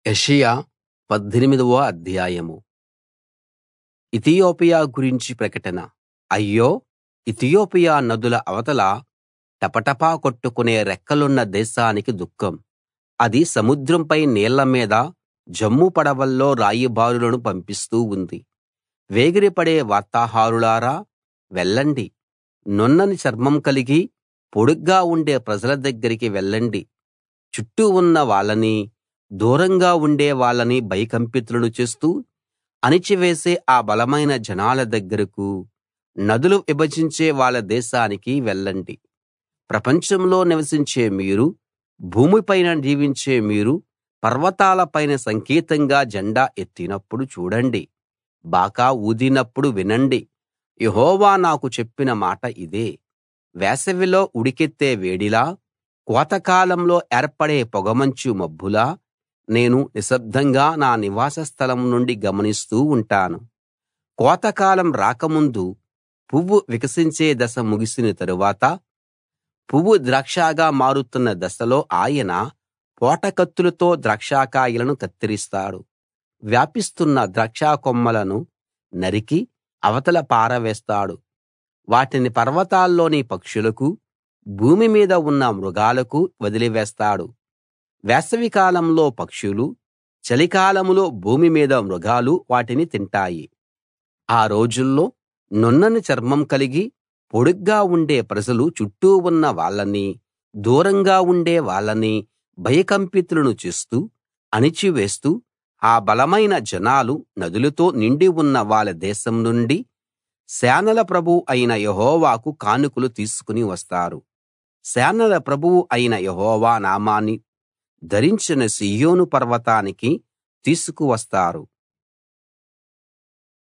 యెషయా పద్దెనిమిదవ అధ్యాయం ఇతియోపియా గురించి ప్రకటన అయ్యో ఇతియోపియా నదుల అవతల టపటపా కొట్టుకునే రెక్కలున్న దేశానికి దుఃఖం అది సముద్రంపై నీళ్ల మీద జమ్ము పడవల్లో రాయబారులను పంపిస్తూ ఉంది వేగిరపడే వార్తాహరులారా వెళ్ళండి నున్నని చర్మం కలిగి పొడుగ్గా ఉండే ప్రజల దగ్గరికి వెళ్ళండి చుట్టూ ఉన్న వాళ్ళనీ దూరంగా ఉండే వాళ్ళనీ భయకంపితులను చేస్తూ అణిచివేసే ఆ బలమైన జనాల దగ్గరకు నదులు విభజించే వాళ్ళ దేశానికి వెళ్ళండి ప్రపంచంలో నివసించే మీరు భూమిపైన జీవించే మీరు పర్వతాల పైన సంకేతంగా జెండా ఎత్తినప్పుడు చూడండి బాకా ఊదినప్పుడు వినండి యెహోవా నాకు చెప్పిన మాట ఇదే వేసవిలో ఉడికెత్తే వేడిలా కోతకాలంలో ఏర్పడే పొగమంచు మబ్బులా నేను నిశ్శబ్దంగా నా నివాస స్థలం నుండి గమనిస్తూ ఉంటాను కోతకాలం రాకముందు పువ్వు వికసించే దశ ముగిసిన తరువాత పువ్వు ద్రాక్షగా మారుతున్న దశలో ఆయన పోటకత్తులతో ద్రాక్షకాయలను కత్తిరిస్తాడు వ్యాపిస్తున్న ద్రాక్ష కొమ్మలను నరికి అవతల పారవేస్తాడు వాటిని పర్వతాల్లోని పక్షులకు భూమి మీద ఉన్న మృగాలకు వదిలివేస్తాడు వేసవికాలంలో పక్షులు చలికాలంలో భూమి మీద మృగాలు వాటిని తింటాయి ఆ రోజుల్లో నున్నని చర్మం కలిగి పొడుగ్గా ఉండే ప్రజలు చుట్టూ ఉన్న వాళ్ళనీ దూరంగా ఉండే వాళ్ళనీ భయకంపితులను చేస్తూ అణిచివేస్తూ ఆ బలమైన జనాలు నదులతో నిండి ఉన్న వాళ్ళ దేశం నుండి సేనల ప్రభువు అయిన యెహోవాకు కానుకలు తీసుకుని వస్తారు సేనల ప్రభువు అయిన యెహోవా నామాన్ని ధరించిన సీయోను పర్వతానికి తీసుకువస్తారు